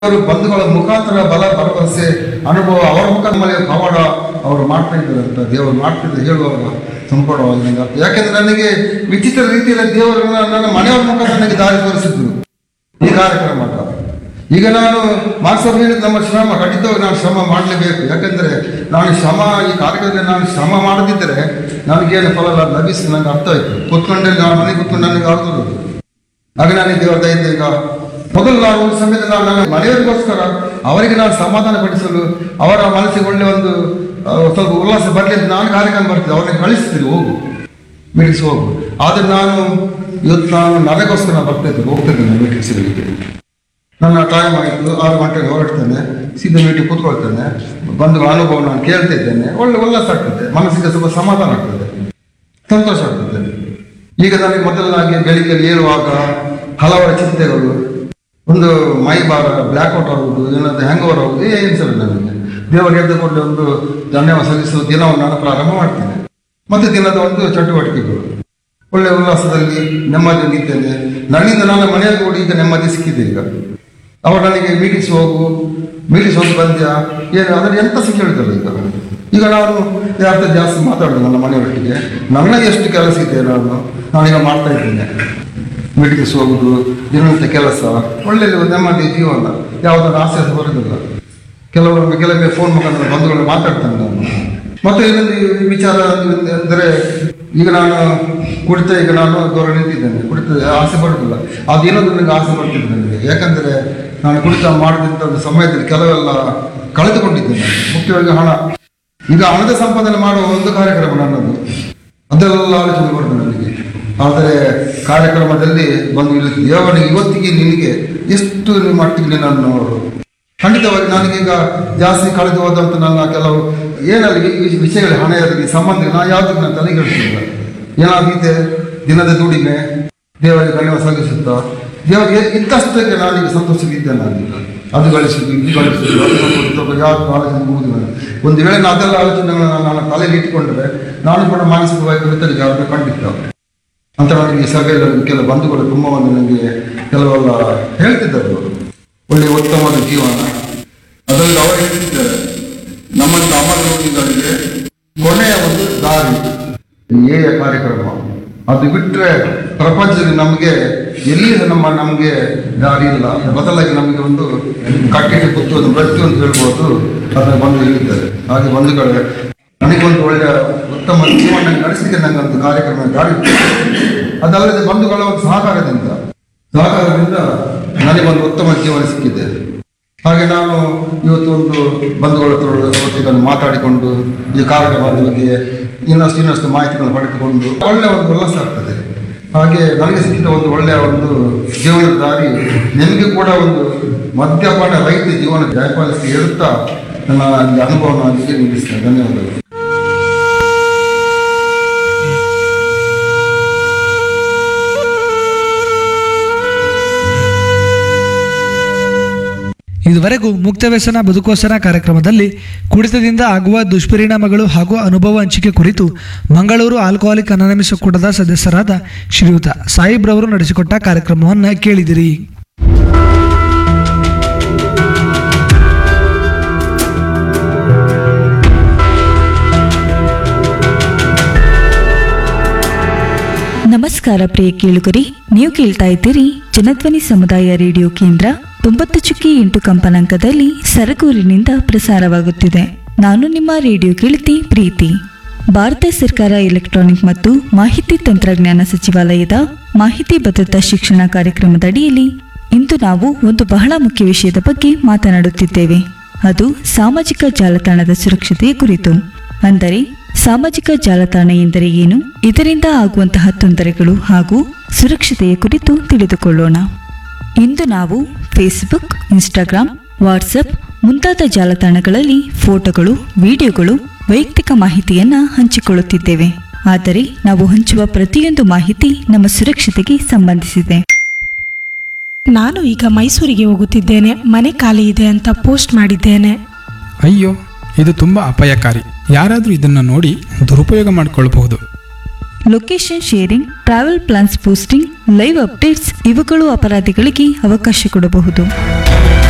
ಅವರು ಬಂಧುಗಳ ಮುಖಾಂತರ ಬಲ ಭರವಸೆ ಅನುಭವ ಅವರ ಮುಖ ಮೇಲೆ ಪವಾಡ ಅವರು ಮಾಡ್ತಾ ಇದ್ದಾರೆ ಅಂತ ದೇವರು ಮಾಡ್ತಿದ್ರು ಹೇಳುವಾಗ ಸಂಪೂರ್ಣವಾಗಿ ನನಗೆ ಅರ್ಥ ಯಾಕೆಂದ್ರೆ ನನಗೆ ವಿಚಿತ್ರ ರೀತಿಯಲ್ಲಿ ದೇವರು ನನ್ನ ಮನೆಯವರ ಮುಖಾಂತರ ನನಗೆ ದಾರಿ ತೋರಿಸಿದ್ರು ಈ ಕಾರ್ಯಕ್ರಮ ಈಗ ನಾನು ಮಾಸ್ಟರ್ ಹೇಳಿದ ನಮ್ಮ ಶ್ರಮ ಖಂಡಿತವಾಗಿ ನಾನು ಶ್ರಮ ಮಾಡಲೇಬೇಕು ಯಾಕಂದ್ರೆ ನಾನು ಶ್ರಮ ಈ ಕಾರ್ಯಕ್ರಮದಲ್ಲಿ ನಾನು ಶ್ರಮ ಮಾಡದಿದ್ದರೆ ನನಗೇನು ಫಲ ಲಭಿಸಿ ನನಗೆ ಅರ್ಥ ಆಯ್ತು ಕೂತ್ಕೊಂಡೆ ನಾನು ಮನೆಗೆ ಕೂತ್ಕೊಂಡು ನನಗೆ ಆಗ್ತದೆ ಆಗ ನಾನು ದೇವರ ದಯಿಂದ ಈಗ ಮೊದಲು ನಾನು ಒಂದು ಸಮಯದ ನಾನು ನನ್ನ ಮನೆಯವರಿಗೋಸ್ಕರ ಅವರಿಗೆ ನಾನು ಸಮಾಧಾನ ಪಡಿಸಲು ಅವರ ಮನಸ್ಸಿಗೆ ಒಳ್ಳೆ ಒಂದು ಆ, ಸ್ವಲ್ಪ ಉಲ್ಲಾಸ ಬರಲಿ ಅಂತ ನಾನು ಕಾರ್ಯಕ್ರಮ ಬರ್ತಿದ್ದೆ ಅವ್ರನ್ನ ಕಳಿಸ್ತೀನಿ ಹೋಗು ಮೀಟಿಂಗ್ಸ್ ಹೋಗು ಆದರೆ ನಾನು ಇವತ್ತು ನಾನು ನನಗೋಸ್ಕರ ನಾನು ಬರ್ತಾ ಇದ್ದೆ ಹೋಗ್ತಿದ್ದೇನೆ ಮೀಟಿಂಗ್ಸ್ಗಳಿಗೆ ನನ್ನ ಟೈಮ್ ಆಯಿತು ಆರು ಗಂಟೆಗೆ ಹೊರಡ್ತೇನೆ ಸೀದಾ ಮೀಟಿಂಗ್ ಕೂತ್ಕೊಳ್ತೇನೆ ಬಂದು ಅನುಭವ ನಾನು ಕೇಳ್ತಾ ಇದ್ದೇನೆ ಒಳ್ಳೆ ಉಲ್ಲಾಸ ಆಗ್ತದೆ ಮನಸ್ಸಿಗೆ ಸ್ವಲ್ಪ ಸಮಾಧಾನ ಆಗ್ತದೆ ಸಂತೋಷ ಆಗ್ತದೆ ಈಗ ನನಗೆ ಮೊದಲನಾಗಿ ಬೆಳಿಗ್ಗೆ ಏಳುವಾಗ ಹಲವಾರು ಚಿಂತೆಗಳು ಒಂದು ಮೈ ಭಾರ ಬ್ಲ್ಯಾಕ್ ಔಟ್ ಆಗುವುದು ಏನಾದ್ರು ಹ್ಯಾಂಗ್ ಓವರ್ ಆಗುವುದು ಏನು ಸಲ ನನಗೆ ದೇವರು ಎದ್ದು ಕೂಡಲೇ ಒಂದು ಧನ್ಯವಾದ ಸಲ್ಲಿಸುವ ದಿನವನ್ನು ನಾನು ಪ್ರಾರಂಭ ಮಾಡ್ತೇನೆ ಮತ್ತೆ ದಿನದ ಒಂದು ಚಟುವಟಿಕೆಗಳು ಒಳ್ಳೆ ಉಲ್ಲಾಸದಲ್ಲಿ ನೆಮ್ಮದಿ ಇದ್ದೇನೆ ನನ್ನಿಂದ ನನ್ನ ಮನೆಯಲ್ಲಿ ಕೂಡ ಈಗ ನೆಮ್ಮದಿ ಸಿಕ್ಕಿದೆ ಈಗ ಅವರು ನನಗೆ ಮೀಟಿಂಗ್ಸ್ ಹೋಗು ಮೀಟಿಂಗ್ಸ್ ಹೋಗಿ ಬಂದ್ಯಾ ಏನು ಅದನ್ನು ಎಂತ ಸಿಕ್ಕಿ ಹೇಳಿದಲ್ಲ ಈಗ ಈಗ ನಾನು ಯಾರ್ಥ ಜಾಸ್ತಿ ಮಾತಾಡೋದು ನನ್ನ ಮನೆಯೊಟ್ಟಿಗೆ ನನ್ನ ಎಷ್ಟು ಕೆಲಸ ಇದೆ ನಾನು ನಾನೀಗ ಮಾಡ್ತಾ ಇದ್ದೇನೆ ಮೀಟಿಂಗ್ಸ್ ಹೋಗುದು ದಿನನಿತ್ಯ ಕೆಲಸ ಒಳ್ಳೆ ನೆಮ್ಮದಿ ಜೀವನ ಯಾವುದಾದ್ರು ಆಸೆ ಬರೋದಿಲ್ಲ ಕೆಲವೊಮ್ಮೆ ಕೆಲವೊಮ್ಮೆ ಫೋನ್ ಮುಖಾಂತರ ಬಂಧುಗಳು ಮಾತಾಡ್ತೇನೆ ನಾನು ಮತ್ತೆ ಇನ್ನೊಂದು ಈ ವಿಚಾರ ಅಂದರೆ ಈಗ ನಾನು ಕುಡಿತ ಈಗ ನಾನು ದೂರ ನಿಂತಿದ್ದೇನೆ ಕುಡಿತ ಆಸೆ ಪಡುದಿಲ್ಲ ಅದು ಇನ್ನೊಂದು ನನಗೆ ಆಸೆ ಪಡ್ತಿದ್ದೆ ನನಗೆ ಯಾಕಂದರೆ ನಾನು ಕುಡಿತ ಮಾಡದಂಥ ಒಂದು ಸಮಯದಲ್ಲಿ ಕೆಲವೆಲ್ಲ ಕಳೆದುಕೊಂಡಿದ್ದೇನೆ ಮುಖ್ಯವಾಗಿ ಹಣ ಈಗ ಹಣದ ಸಂಪಾದನೆ ಮಾಡುವ ಒಂದು ಕಾರ್ಯಕ್ರಮ ನನ್ನದು ಅದೆಲ್ಲ ಆಲೋಚನೆ ಬರ್ತದೆ ನನಗೆ ಆದರೆ ಕಾರ್ಯಕ್ರಮದಲ್ಲಿ ಬಂದು ಇಲ್ಲಿ ದೇವನಿಗೆ ಇವತ್ತಿಗೆ ನಿನಗೆ ಎಷ್ಟು ನಿಮ್ಮ ಮಟ್ಟಿಗೆ ನಾನು ಖಂಡಿತವಾಗಿ ನನಗೀಗ ಜಾಸ್ತಿ ಕಳೆದು ಹೋದಂತ ನನ್ನ ಕೆಲವು ಏನಲ್ಲಿ ಈ ವಿಷಯಗಳು ಹಣೆಯಲ್ಲಿ ಸಂಬಂಧ ನಾನು ಯಾವುದಕ್ಕೆ ನಾನು ತಲೆಗೆಡಿಸಿಲ್ಲ ಏನಾಗಿದೆ ದಿನದ ದುಡಿಮೆ ದೇವರಿಗೆ ಧನ್ಯವಾದ ಸಲ್ಲಿಸುತ್ತಾ ದೇವರಿಗೆ ಇದ್ದಷ್ಟಕ್ಕೆ ನಾನೀಗ ಸಂತೋಷವಿದ್ದೆ ನಾನೀಗ ಅದು ಗಳಿಸಿದ್ದು ಇದು ಗಳಿಸಿದ್ದು ಅದು ಕೊಟ್ಟು ಯಾವುದು ಆಲೋಚನೆ ಮುಗಿದಿಲ್ಲ ಒಂದು ವೇಳೆ ನಾನು ಅದೆಲ್ಲ ಆಲೋಚನೆಗಳನ್ನ ನನ್ನ ತಲೆಯಲ್ಲಿ ಇಟ್ಟುಕೊಂಡ್ರೆ ನಾನು ಕೂಡ ಮಾನಸಿಕವಾಗಿ ಕೃತಜ್ಞ ಅವ್ರನ್ನ ಖಂಡಿತ ಅಂತ ನನಗೆ ಈ ಸಭೆಯಲ್ಲಿ ನನಗೆ ಕೆಲವು ಬಂಧುಗಳು ತುಂಬ ಒಂದು ನನಗೆ ಕೆಲವೆಲ್ಲ ಹೇಳ್ತಿದ್ದರು ಅವರು ಒಳ್ಳೆಯ ಉತ್ತಮವಾದ ಜೀವನ ಅದರಲ್ಲಿ ಅವರು ಹೇಳ್ತಿದ್ದಾರೆ ನಮ್ಮಂತ ಅಮರಗಳಿಗೆ ಕೊನೆಯ ಒಂದು ದಾರಿ ಏ ಕಾರ್ಯಕ್ರಮ ಅದು ಬಿಟ್ಟರೆ ಪ್ರಪಂಚದಲ್ಲಿ ನಮಗೆ ಎಲ್ಲಿ ನಮ್ಮ ನಮಗೆ ದಾರಿ ಇಲ್ಲ ಬದಲಾಗಿ ನಮಗೆ ಒಂದು ಕಟ್ಟಿಗೆ ಕುತ್ತು ಒಂದು ಮೃತ್ಯು ಅಂತ ಹೇಳ್ಬೋದು ಅದನ್ನು ಬಂದು ಹೇಳಿದ್ದಾರೆ ಹಾಗೆ ಬಂಧುಗಳೇ ನನಗೊಂದು ಒಳ್ಳೆಯ ಉತ್ತಮ ಜೀವನ ನಡೆಸಲಿಕ್ಕೆ ನಂಗೊಂದು ಕಾರ್ಯಕ್ರಮ ಗಾಡಿ ಅದಲ್ಲದೆ ಬಂಧುಗಳ ಒಂದು ಸಹಕಾರದಿಂದ ಸಹಕಾರದಿಂದ ನನಗೊಂದು ಉತ್ತಮ ಜೀವನ ಸಿಕ್ಕಿದೆ ಹಾಗೆ ನಾನು ಇವತ್ತು ಒಂದು ಬಂಧುಗಳ ಹತ್ರ ಒಟ್ಟಿಗೆ ಮಾತಾಡಿಕೊಂಡು ಈ ಕಾರ್ಯಕ್ರಮದ ಬಗ್ಗೆ ಇನ್ನಷ್ಟು ಇನ್ನಷ್ಟು ಮಾಹಿತಿಗಳನ್ನು ಪಡೆದುಕೊಂಡು ಒಳ್ಳೆಯ ಒಂದು ಉಲ್ಲಾಸ ಆಗ್ತದೆ ಹಾಗೆ ನನಗೆ ಸಿಕ್ಕಿದ ಒಂದು ಒಳ್ಳೆಯ ಒಂದು ಜೀವನದ ದಾರಿ ನಿಮಗೆ ಕೂಡ ಒಂದು ಮದ್ಯಪಾನ ರಹಿತ ಜೀವನ ಜಯಪಾಲಿಸಿ ಹೇಳುತ್ತಾ ನನ್ನ ಈ ಅನುಭವವನ್ನು ಅಲ್ಲಿಗೆ ನಿಲ್ಲಿಸ್ತೇನೆ ಧನ್ಯವಾದಗಳು ಇದುವರೆಗೂ ಮುಕ್ತ ವ್ಯಸನ ಬದುಕೋಸನ ಕಾರ್ಯಕ್ರಮದಲ್ಲಿ ಕುಡಿತದಿಂದ ಆಗುವ ದುಷ್ಪರಿಣಾಮಗಳು ಹಾಗೂ ಅನುಭವ ಹಂಚಿಕೆ ಕುರಿತು ಮಂಗಳೂರು ಆಲ್ಕೋಹಾಲಿಕ್ ಅನಾನಮಿಸ್ ಒಕ್ಕೂಟದ ಸದಸ್ಯರಾದ ಶ್ರೀಯುತ ಸಾಯಿಬ್ರವರು ನಡೆಸಿಕೊಟ್ಟ ಕಾರ್ಯಕ್ರಮವನ್ನು ಕೇಳಿದಿರಿ ನಮಸ್ಕಾರ ಪ್ರಿಯ ಕೇಳುಗರಿ ನೀವು ಕೇಳ್ತಾ ಇದ್ದೀರಿ ಜನಧ್ವನಿ ಸಮುದಾಯ ರೇಡಿಯೋ ಕೇಂದ್ರ ತೊಂಬತ್ತು ಚುಕ್ಕಿ ಎಂಟು ಕಂಪನಾಂಕದಲ್ಲಿ ಸರಗೂರಿನಿಂದ ಪ್ರಸಾರವಾಗುತ್ತಿದೆ ನಾನು ನಿಮ್ಮ ರೇಡಿಯೋ ಕೇಳಿತಿ ಪ್ರೀತಿ ಭಾರತ ಸರ್ಕಾರ ಎಲೆಕ್ಟ್ರಾನಿಕ್ ಮತ್ತು ಮಾಹಿತಿ ತಂತ್ರಜ್ಞಾನ ಸಚಿವಾಲಯದ ಮಾಹಿತಿ ಭದ್ರತಾ ಶಿಕ್ಷಣ ಕಾರ್ಯಕ್ರಮದ ಅಡಿಯಲ್ಲಿ ಇಂದು ನಾವು ಒಂದು ಬಹಳ ಮುಖ್ಯ ವಿಷಯದ ಬಗ್ಗೆ ಮಾತನಾಡುತ್ತಿದ್ದೇವೆ ಅದು ಸಾಮಾಜಿಕ ಜಾಲತಾಣದ ಸುರಕ್ಷತೆಯ ಕುರಿತು ಅಂದರೆ ಸಾಮಾಜಿಕ ಜಾಲತಾಣ ಎಂದರೆ ಏನು ಇದರಿಂದ ಆಗುವಂತಹ ತೊಂದರೆಗಳು ಹಾಗೂ ಸುರಕ್ಷತೆಯ ಕುರಿತು ತಿಳಿದುಕೊಳ್ಳೋಣ ಇಂದು ನಾವು ಫೇಸ್ಬುಕ್ ಇನ್ಸ್ಟಾಗ್ರಾಂ ವಾಟ್ಸಪ್ ಮುಂತಾದ ಜಾಲತಾಣಗಳಲ್ಲಿ ಫೋಟೋಗಳು ವಿಡಿಯೋಗಳು ವೈಯಕ್ತಿಕ ಮಾಹಿತಿಯನ್ನ ಹಂಚಿಕೊಳ್ಳುತ್ತಿದ್ದೇವೆ ಆದರೆ ನಾವು ಹಂಚುವ ಪ್ರತಿಯೊಂದು ಮಾಹಿತಿ ನಮ್ಮ ಸುರಕ್ಷತೆಗೆ ಸಂಬಂಧಿಸಿದೆ ನಾನು ಈಗ ಮೈಸೂರಿಗೆ ಹೋಗುತ್ತಿದ್ದೇನೆ ಮನೆ ಖಾಲಿ ಇದೆ ಅಂತ ಪೋಸ್ಟ್ ಮಾಡಿದ್ದೇನೆ ಅಯ್ಯೋ ಇದು ತುಂಬ ಅಪಾಯಕಾರಿ ಯಾರಾದರೂ ಇದನ್ನು ನೋಡಿ ದುರುಪಯೋಗ ಮಾಡಿಕೊಳ್ಳಬಹುದು location sharing travel plans posting live updates ಇವುಗಳು ಅಪರಾಧಿಗಳಿಗೆ ಅವಕಾಶ ಕೊಡಬಹುದು